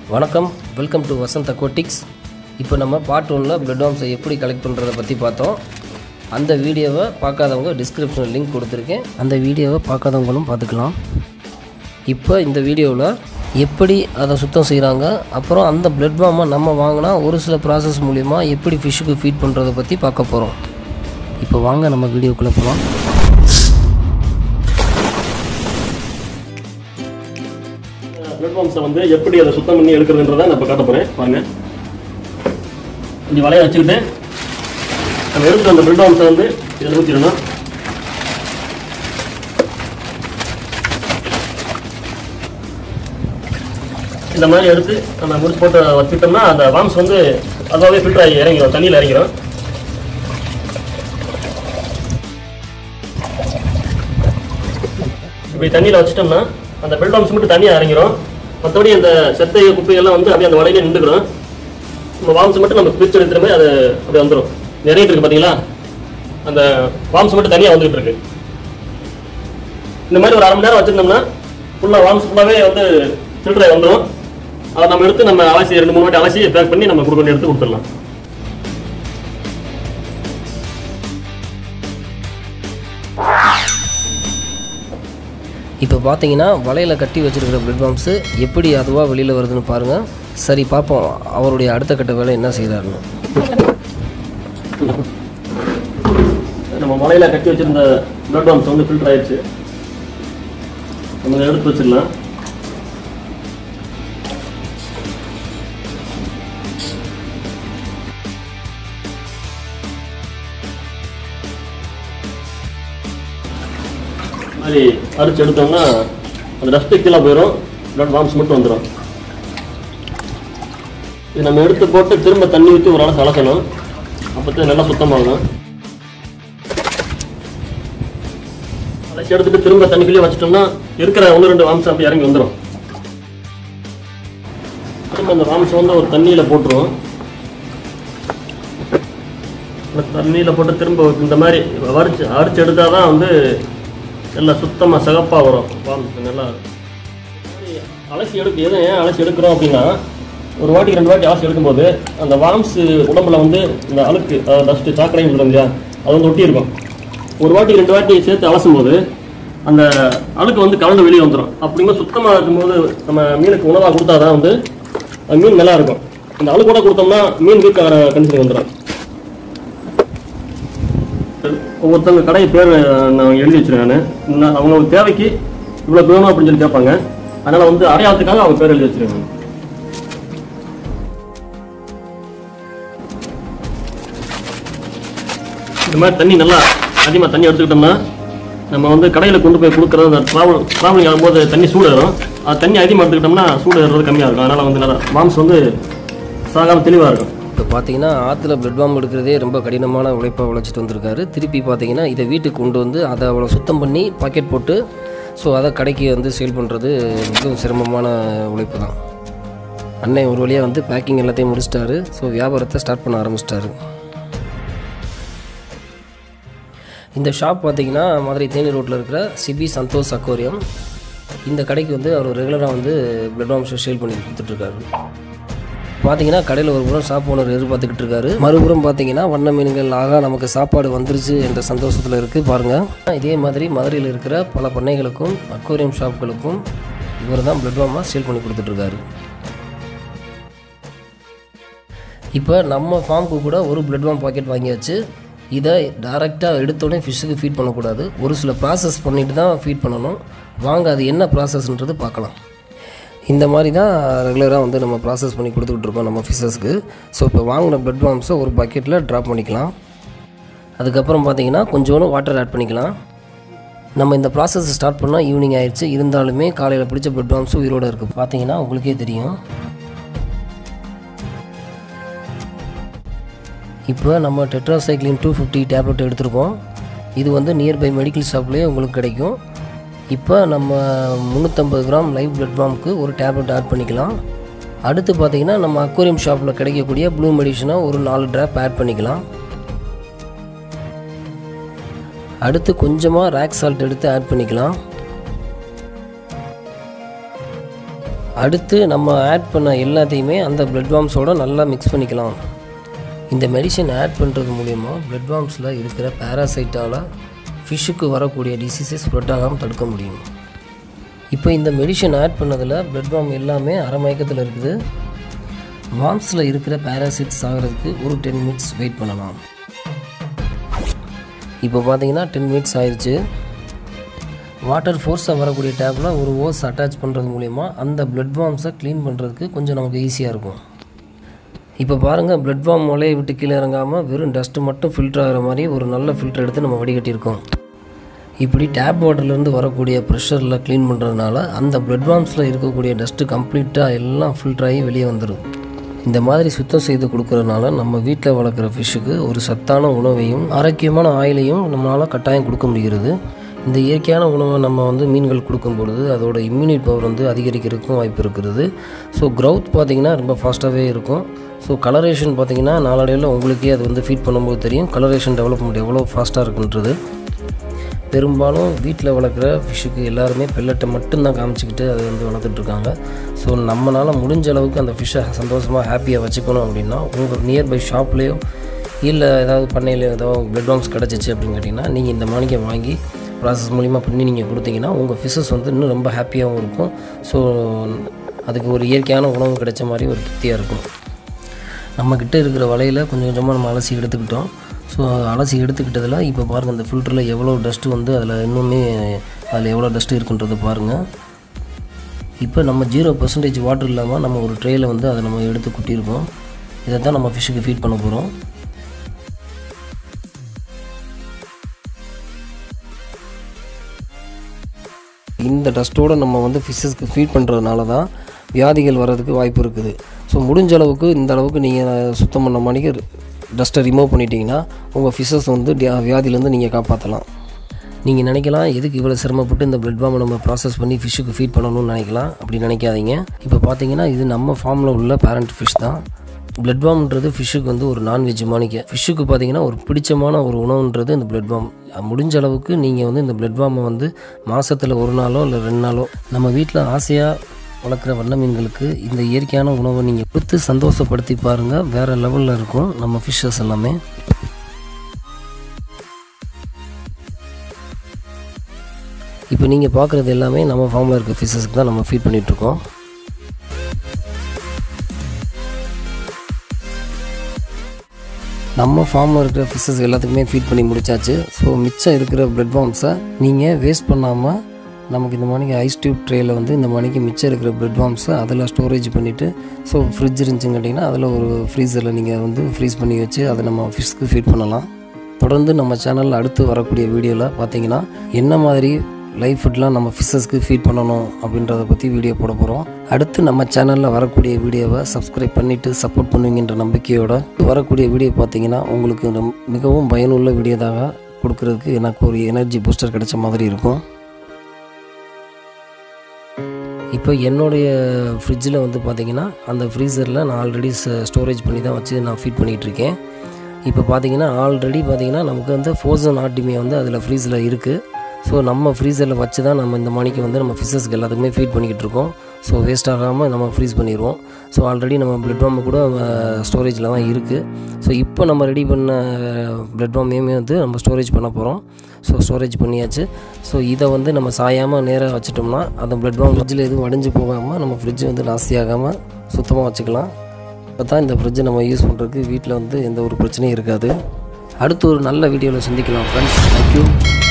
வணக்கம் welcome to Vasanth aquatics இப்போ நம்ம பார்ட் ஒன்னில் பிளட் வார்ம்ஸை எப்படி கலெக்ட் பண்ணுறதை பற்றி பார்த்தோம் அந்த வீடியோவை பார்க்காதவங்க டிஸ்கிரிப்ஷனில் லிங்க் கொடுத்துருக்கேன் அந்த வீடியோவை பார்க்காதவங்களும் பார்த்துக்கலாம் இப்போ இந்த வீடியோவில் எப்படி அதை சுத்தம் செய்கிறாங்க அப்புறம் அந்த பிளட் வார்மை நம்ம வாங்கினா ஒரு சில ப்ராசஸ் மூலிமா எப்படி ஃபிஷ்ஷுக்கு ஃபீட் பண்ணுறதை பற்றி பார்க்க போகிறோம் இப்போ வாங்க நம்ம வீடியோக்குள்ளே போகலாம் பிளாட்ஃபார்ம்ஸை வந்து எப்படி அதை சுத்தம் பண்ணி எடுக்கிறதுன்றதை நான் இப்போ காட்ட போகிறேன் பாருங்க கொஞ்சம் வலையை வச்சுக்கிட்டு நம்ம எடுத்துட்டு அந்த பிளாட்ஃபார்ம்ஸை வந்து இதில் ஊற்றிடணும் இந்த மாதிரி எடுத்து நம்ம முடிச்சு போட்டு வச்சுட்டோம்னா அந்த வாம்ஸ் வந்து அதாவே ஃபில்டர் ஆகி இறங்கிடும் தண்ணியில் இறங்கிடும் இப்படி தண்ணியில் வச்சிட்டோம்னா அந்த பெல்டாம்ஸ் மட்டும் தண்ணியாக இறங்கிரும் மற்றபடி அந்த செத்தை குப்பைகள்லாம் வந்து அப்படியே அந்த வலையில நின்றுக்கிறோம் நம்ம வாம்ஸ் மட்டும் நம்ம பிரிச்சு எடுத்துற மாதிரி அது அப்படியே வந்துடும் நிறைய இருக்கு பார்த்தீங்களா அந்த வாம்ஸ் மட்டும் தனியாக வந்துகிட்டு இருக்கு இந்த மாதிரி ஒரு அரை மணி நேரம் வச்சிருந்தோம்னா ஃபுல்லாக வாம்ஸ் ஃபுல்லாகவே வந்து ஃபில்டர் வந்துடும் அதை நம்ம எடுத்து நம்ம அலசி ரெண்டு மூணு வாட்டி அலசி பேக் பண்ணி நம்ம கொடுக்க வேண்டிய எடுத்து கொடுத்துடலாம் இப்போ பார்த்தீங்கன்னா வலையில் கட்டி வச்சிருக்கிற பிளட் பாம்ஸு எப்படி அதுவாக வெளியில் வருதுன்னு பாருங்கள் சரி பார்ப்போம் அவருடைய அடுத்த கட்ட வேலை என்ன செய்கிறாருன்னு நம்ம மலையில கட்டி வச்சிருந்த பிளட் பாம்ஸ் வந்து ஃபில்டர் ஆயிடுச்சு நம்ம இதை எடுத்து வச்சிடலாம் இந்த மாதிரி அரிச்சு எடுத்தோம்னா அந்த டஸ்ட்டு கீழே போயிடும் பிளட் பாம்ஸ் மட்டும் வந்துடும் இது நம்ம எடுத்து போட்டு திரும்ப தண்ணி ஊற்றி ஒரு அளவு கலக்கணும் அப்போ நல்லா சுத்தமாகும் அலசி எடுத்துட்டு திரும்ப தண்ணிக்குள்ளேயே வச்சிட்டோம்னா இருக்கிற ஒன்று ரெண்டு வாம்சம் அப்படி இறங்கி வந்துடும் திரும்ப அந்த வாம்சம் வந்து ஒரு தண்ணியில் போட்டுருவோம் அந்த தண்ணியில் போட்டு திரும்ப இந்த மாதிரி வரிச்சு அரிச்சு எடுத்தால் தான் வந்து எல்லாம் சுத்தமாக சிகப்பாக வரும் வாம்ஸ் நல்லா அலசி எடுக்க எதை ஏன் அலசி எடுக்கிறோம் அப்படின்னா ஒரு வாட்டிக்கு ரெண்டு வாட்டி அலசி எடுக்கும்போது அந்த வாம்ஸ் உடம்புல வந்து இந்த அழுக்கு டஸ்ட்டு சாக்கடையும் சொல்லுங்க இல்லையா அது வந்து ஒட்டி இருக்கும் ஒரு வாட்டி ரெண்டு வாட்டி சேர்த்து அலசும் போது அந்த அழுக்கு வந்து கலந்து வெளியே வந்துடும் அப்படிங்கும்போது சுத்தமாக இருக்கும்போது நம்ம மீனுக்கு உணவாக கொடுத்தா தான் வந்து அது மீன் நல்லா இருக்கும் இந்த அழுக்கோட கொடுத்தோம்னா மீன் வீக் ஆகிற கண்டிஷன் வந்துடும் ஒவ்வொருத்தவங்க கடை பேர் நான் எழுதி வச்சிருக்கேன் நான் அவங்க தேவைக்கு இவ்வளோ வேணும் அப்படின்னு சொல்லி கேட்பாங்க அதனால வந்து அடையாளத்துக்காக அவங்க பேர் எழுதி வச்சிருக்காங்க இந்த மாதிரி தண்ணி நல்லா அதிகமாக தண்ணி எடுத்துக்கிட்டோம்னா நம்ம வந்து கடையில் கொண்டு போய் கொடுக்குறது அந்த ட்ராவல் ட்ராவலிங் ஆகும்போது தண்ணி சூடு ஏறும் அது தண்ணி அதிகமாக எடுத்துக்கிட்டோம்னா சூடு ஏறுறது கம்மியாக இருக்கும் அதனால் வந்து நல்லா மாம்ஸ் வந்து சாகாமல் தெளிவாக இருக்கும் இப்போ பார்த்தீங்கன்னா ஆற்றுல பிளட் பாம் எடுக்கிறதே ரொம்ப கடினமான உழைப்பாக உழைச்சிட்டு வந்திருக்காரு திருப்பி பார்த்தீங்கன்னா இதை வீட்டுக்கு கொண்டு வந்து அதை அவ்வளோ சுத்தம் பண்ணி பாக்கெட் போட்டு ஸோ அதை கடைக்கு வந்து சேல் பண்ணுறது மிகவும் சிரமமான உழைப்பு தான் அண்ணன் ஒரு வழியாக வந்து பேக்கிங் எல்லாத்தையும் முடிச்சிட்டாரு ஸோ வியாபாரத்தை ஸ்டார்ட் பண்ண ஆரம்பிச்சிட்டாரு இந்த ஷாப் பார்த்தீங்கன்னா மதுரை தேனி ரோட்டில் இருக்கிற சிபி சந்தோஷ் அக்வாரியம் இந்த கடைக்கு வந்து அவர் ரெகுலராக வந்து பிளட் பாம்ஸ் சேல் பண்ணி கொடுத்துட்ருக்காரு பார்த்தீங்கன்னா கடையில் ஒரு புறம் ஷாப் ஓனர் எதிர்பார்த்துக்கிட்டு இருக்காரு மறுபுறம் பார்த்தீங்கன்னா வண்ண மீன்கள் ஆகா நமக்கு சாப்பாடு வந்துருச்சு என்ற சந்தோஷத்தில் இருக்குது பாருங்கள் இதே மாதிரி மதுரையில் இருக்கிற பல பண்ணைகளுக்கும் அக்வேரியம் ஷாப்களுக்கும் இவர் தான் பிளட் வாமாக சேல் பண்ணி கொடுத்துட்ருக்காரு இப்போ நம்ம ஃபார்முக்கு கூட ஒரு பிளட் வாம் பாக்கெட் வாங்கியாச்சு இதை டைரெக்டாக எடுத்தோடனே ஃபிஷ்ஷுக்கு ஃபீட் பண்ணக்கூடாது ஒரு சில ப்ராசஸ் பண்ணிட்டு தான் ஃபீட் பண்ணணும் வாங்க அது என்ன ப்ராசஸ்ன்றது பார்க்கலாம் இந்த மாதிரி தான் ரெகுலராக வந்து நம்ம ப்ராசஸ் பண்ணி கொடுத்துக்கிட்டு இருக்கோம் நம்ம ஃபிஷ்ஷஸ்க்கு ஸோ இப்போ வாங்கின பிளட் வாம்ஸை ஒரு பக்கெட்டில் ட்ராப் பண்ணிக்கலாம் அதுக்கப்புறம் பார்த்தீங்கன்னா கொஞ்சோண்டு வாட்டர் ஆட் பண்ணிக்கலாம் நம்ம இந்த ப்ராசஸ் ஸ்டார்ட் பண்ணால் ஈவினிங் ஆயிடுச்சு இருந்தாலுமே காலையில் பிடிச்ச பிளட் வாம்ஸும் உயிரோடு இருக்குது பார்த்தீங்கன்னா உங்களுக்கே தெரியும் இப்போ நம்ம டெட்ராசைக்ளின் டூ ஃபிஃப்டி டேப்லெட் எடுத்திருக்கோம் இது வந்து நியர்பை மெடிக்கல் ஷாப்லேயே உங்களுக்கு கிடைக்கும் இப்போ நம்ம முந்நூற்றம்பது கிராம் லைவ் பிளட் பாம்க்கு ஒரு டேப்லெட் ஆட் பண்ணிக்கலாம் அடுத்து பார்த்தீங்கன்னா நம்ம அக்வேரியம் ஷாப்பில் கிடைக்கக்கூடிய ப்ளூ மெடிஷனை ஒரு நாலு ட்ராப் ஆட் பண்ணிக்கலாம் அடுத்து கொஞ்சமாக ராக் சால்ட் எடுத்து ஆட் பண்ணிக்கலாம் அடுத்து நம்ம ஆட் பண்ண எல்லாத்தையுமே அந்த பிளட் வார்ம்ஸோட நல்லா மிக்ஸ் பண்ணிக்கலாம் இந்த மெடிசன் ஆட் பண்ணுறது மூலிமா பிளட் வார்ம்ஸில் இருக்கிற பேராசைட்டால் ஃபிஷ்ஷுக்கு வரக்கூடிய டிசீசஸ் ஸ்ப்ரெட் ஆகாமல் தடுக்க முடியும் இப்போ இந்த மெடிசன் ஆட் பண்ணதில் பிளட் வார்ம் எல்லாமே அரை மயக்கத்தில் இருக்குது வார்ம்ஸில் இருக்கிற பேராசைட்ஸ் ஆகிறதுக்கு ஒரு டென் மினிட்ஸ் வெயிட் பண்ணலாம் இப்போ பார்த்தீங்கன்னா டென் மினிட்ஸ் ஆயிடுச்சு வாட்டர் ஃபோர்ஸாக வரக்கூடிய டேப்பில் ஒரு ஓஸ் அட்டாச் பண்ணுறது மூலிமா அந்த பிளட் வார்ம்ஸை க்ளீன் பண்ணுறதுக்கு கொஞ்சம் நமக்கு ஈஸியாக இருக்கும் இப்போ பாருங்கள் பிளட் வார்ம் மலையை விட்டு கீழே இறங்காமல் வெறும் டஸ்ட்டு மட்டும் ஃபில்டர் ஆகிற மாதிரி ஒரு நல்ல ஃபில்டர் எடுத்து நம்ம வடிகட்டியிருக்கோம் இப்படி டேப் வாட்டர்லேருந்து வரக்கூடிய ப்ரெஷரில் க்ளீன் பண்ணுறதுனால அந்த பிளட் வார்ம்ஸில் இருக்கக்கூடிய டஸ்ட்டு கம்ப்ளீட்டாக எல்லாம் ஃபில்டர் ஆகி வெளியே வந்துடும் இந்த மாதிரி சுத்தம் செய்து கொடுக்கறதுனால நம்ம வீட்டில் வளர்க்குற ஃபிஷ்ஷுக்கு ஒரு சத்தான உணவையும் ஆரோக்கியமான ஆயிலையும் நம்மளால் கட்டாயம் கொடுக்க முடிகிறது இந்த இயற்கையான உணவை நம்ம வந்து மீன்கள் கொடுக்கும் பொழுது அதோட இம்யூனிட்டி பவர் வந்து அதிகரிக்கிறதுக்கும் வாய்ப்பு இருக்கிறது ஸோ க்ரௌத் பார்த்திங்கன்னா ரொம்ப ஃபாஸ்ட்டாகவே இருக்கும் ஸோ கலரேஷன் பார்த்திங்கன்னா நாளடைவில் உங்களுக்கே அது வந்து ஃபீட் பண்ணும்போது தெரியும் கலரேஷன் டெவலப்மெண்ட் எவ்வளோ ஃபாஸ்ட்டாக இருக்குன்றது பெரும்பாலும் வீட்டில் வளர்க்குற ஃபிஷ்ஷுக்கு எல்லாருமே பெல்லட்டை மட்டும்தான் காமிச்சிக்கிட்டு அதை வந்து வளர்த்துட்ருக்காங்க ஸோ நம்மளால் முடிஞ்ச அளவுக்கு அந்த ஃபிஷ்ஷை சந்தோஷமாக ஹாப்பியாக வச்சுக்கணும் அப்படின்னா உங்கள் நியர்பை ஷாப்லேயோ இல்லை ஏதாவது பண்ணையில் ஏதாவது பிளட் வாங்ஸ் கிடச்சிச்சு அப்படின்னு கேட்டிங்கன்னா நீங்கள் இந்த மாணிக்கை வாங்கி ப்ராசஸ் மூலிமா பண்ணி நீங்கள் கொடுத்தீங்கன்னா உங்கள் ஃபிஷ்ஷஸ் வந்து இன்னும் ரொம்ப ஹாப்பியாகவும் இருக்கும் ஸோ அதுக்கு ஒரு இயற்கையான உணவு கிடைச்ச மாதிரி ஒரு திருப்தியாக இருக்கும் நம்மக்கிட்ட இருக்கிற வலையில் கொஞ்சம் கொஞ்சமாக நம்ம அலசி எடுத்துக்கிட்டோம் ஸோ அலசி எடுத்துக்கிட்டதில் இப்போ பாருங்கள் இந்த ஃபில்டரில் எவ்வளோ டஸ்ட்டு வந்து அதில் இன்னுமே அதில் எவ்வளோ டஸ்ட்டு இருக்குன்றதை பாருங்கள் இப்போ நம்ம ஜீரோ பர்சன்டேஜ் வாட்டர் இல்லாமல் நம்ம ஒரு ட்ரேயில் வந்து அதை நம்ம எடுத்து குட்டியிருக்கோம் இதை தான் நம்ம ஃபிஷ்ஷுக்கு ஃபீட் பண்ண போகிறோம் இந்த டஸ்ட்டோடு நம்ம வந்து ஃபிஷ்ஷஸ்க்கு ஃபீட் பண்ணுறதுனால தான் வியாதிகள் வர்றதுக்கு வாய்ப்பு இருக்குது ஸோ முடிஞ்ச அளவுக்கு இந்த அளவுக்கு நீங்கள் சுத்தம் பண்ண மணிக்கு டஸ்ட்டை ரிமூவ் பண்ணிட்டீங்கன்னா உங்கள் ஃபிஷ்ஷஸ் வந்து டியா- வியாதியிலேருந்து நீங்கள் காப்பாற்றலாம் நீங்கள் நினைக்கலாம் எதுக்கு இவ்வளோ சிரமப்பட்டு இந்த பிளட் வார்மை நம்ம ப்ராசஸ் பண்ணி ஃபிஷ்ஷுக்கு ஃபீட் பண்ணணும்னு நினைக்கலாம் அப்படி நினைக்காதீங்க இப்போ பார்த்தீங்கன்னா இது நம்ம ஃபார்மில் உள்ள பேரண்ட் ஃபிஷ் தான் பிளட் வார்ம்ன்றது ஃபிஷ்ஷுக்கு வந்து ஒரு நான்வெஜ் மாணிக்க ஃபிஷ்ஷுக்கு பார்த்தீங்கன்னா ஒரு பிடிச்சமான ஒரு உணவுன்றது இந்த பிளட் வார்ம் முடிஞ்ச அளவுக்கு நீங்கள் வந்து இந்த பிளட் வார்மை வந்து மாதத்தில் ஒரு நாளோ இல்லை ரெண்டு நாளோ நம்ம வீட்டில் ஆசையாக வளர்க்குற வண்ண மீன்களுக்கு இந்த இயற்கையான உணவை நீங்கள் கொடுத்து சந்தோஷப்படுத்தி பாருங்கள் வேறு லெவலில் இருக்கும் நம்ம ஃபிஷ்ஷஸ் எல்லாமே இப்போ நீங்கள் பார்க்குறது எல்லாமே நம்ம ஃபார்மில் இருக்க ஃபிஷ்ஷஸ்க்கு தான் நம்ம ஃபீட் பண்ணிகிட்ருக்கோம் நம்ம ஃபார்மில் இருக்கிற ஃபிஷ்ஷஸ் எல்லாத்துக்குமே ஃபீட் பண்ணி முடிச்சாச்சு ஸோ மிச்சம் இருக்கிற பிளட் வார்ம்ஸை நீங்கள் வேஸ்ட் பண்ணாமல் நமக்கு இந்த மணிக்கு ஐஸ் டியூப் ட்ரேயில் வந்து இந்த மணிக்கு மிச்சம் இருக்கிற பிளட் வார்ம்ஸை அதில் ஸ்டோரேஜ் பண்ணிவிட்டு ஸோ ஃப்ரிட்ஜ் இருந்துச்சுன்னு கேட்டிங்கன்னா அதில் ஒரு ஃப்ரீசரில் நீங்கள் வந்து ஃப்ரீஸ் பண்ணி வச்சு அதை நம்ம ஃபிஷ்க்கு ஃபீட் பண்ணலாம் தொடர்ந்து நம்ம சேனலில் அடுத்து வரக்கூடிய வீடியோவில் பார்த்தீங்கன்னா என்ன மாதிரி லைஃப் ஃபுட்லாம் நம்ம ஃபிஷ்ஷஸ்க்கு ஃபீட் பண்ணணும் அப்படின்றத பற்றி வீடியோ போட போகிறோம் அடுத்து நம்ம சேனலில் வரக்கூடிய வீடியோவை சப்ஸ்கிரைப் பண்ணிவிட்டு சப்போர்ட் பண்ணுவீங்கன்ற நம்பிக்கையோட வரக்கூடிய வீடியோ பார்த்தீங்கன்னா உங்களுக்கு ரொம்ப- மிகவும் பயனுள்ள வீடியோதாக கொடுக்கறதுக்கு எனக்கு ஒரு எனர்ஜி பூஸ்டர் கிடைச்ச மாதிரி இருக்கும் இப்போ என்னுடைய ஃப்ரிட்ஜில் வந்து பார்த்தீங்கன்னா அந்த ஃப்ரீசரில் நான் ஆல்ரெடி ஸ்டோரேஜ் பண்ணி தான் வச்சு நான் ஃபீட் பண்ணிகிட்டு இருக்கேன் இப்போ பார்த்தீங்கன்னா ஆல்ரெடி பார்த்தீங்கன்னா நமக்கு வந்து ஃபோர்சன் ஆர்டிமியா வந்து அதில் ஃப்ரீஸில் இருக்குது ஸோ நம்ம ஃப்ரீசரில் வச்சு தான் நம்ம இந்த மணிக்கு வந்து நம்ம ஃபிஷஸ்க்கு எல்லாத்துக்குமே ஃபீட் பண்ணிக்கிட்டு இருக்கோம் ஸோ வேஸ்ட் ஆகாமல் நம்ம ஃப்ரீஸ் பண்ணிடுவோம் ஸோ ஆல்ரெடி நம்ம பிளட் பாம்பு கூட ஸ்டோரேஜில் தான் இருக்குது ஸோ இப்போ நம்ம ரெடி பண்ண பிளட் பாம்பையுமே வந்து நம்ம ஸ்டோரேஜ் பண்ண போகிறோம் ஸோ ஸ்டோரேஜ் பண்ணியாச்சு ஸோ இதை வந்து நம்ம சாயாமல் நேராக வச்சிட்டோம்னா அந்த பிளட் பாம்பு ஃப்ரிட்ஜில் எதுவும் வடிஞ்சு போகாமல் நம்ம ஃப்ரிட்ஜ் வந்து நாஸ்தி ஆகாமல் சுத்தமாக வச்சுக்கலாம் இப்போ தான் இந்த ஃப்ரிட்ஜை நம்ம யூஸ் பண்ணுறதுக்கு வீட்டில் வந்து எந்த ஒரு பிரச்சனையும் இருக்காது அடுத்து ஒரு நல்ல வீடியோவில் சந்திக்கலாம் ஃப்ரெண்ட்ஸ் தேங்க்யூ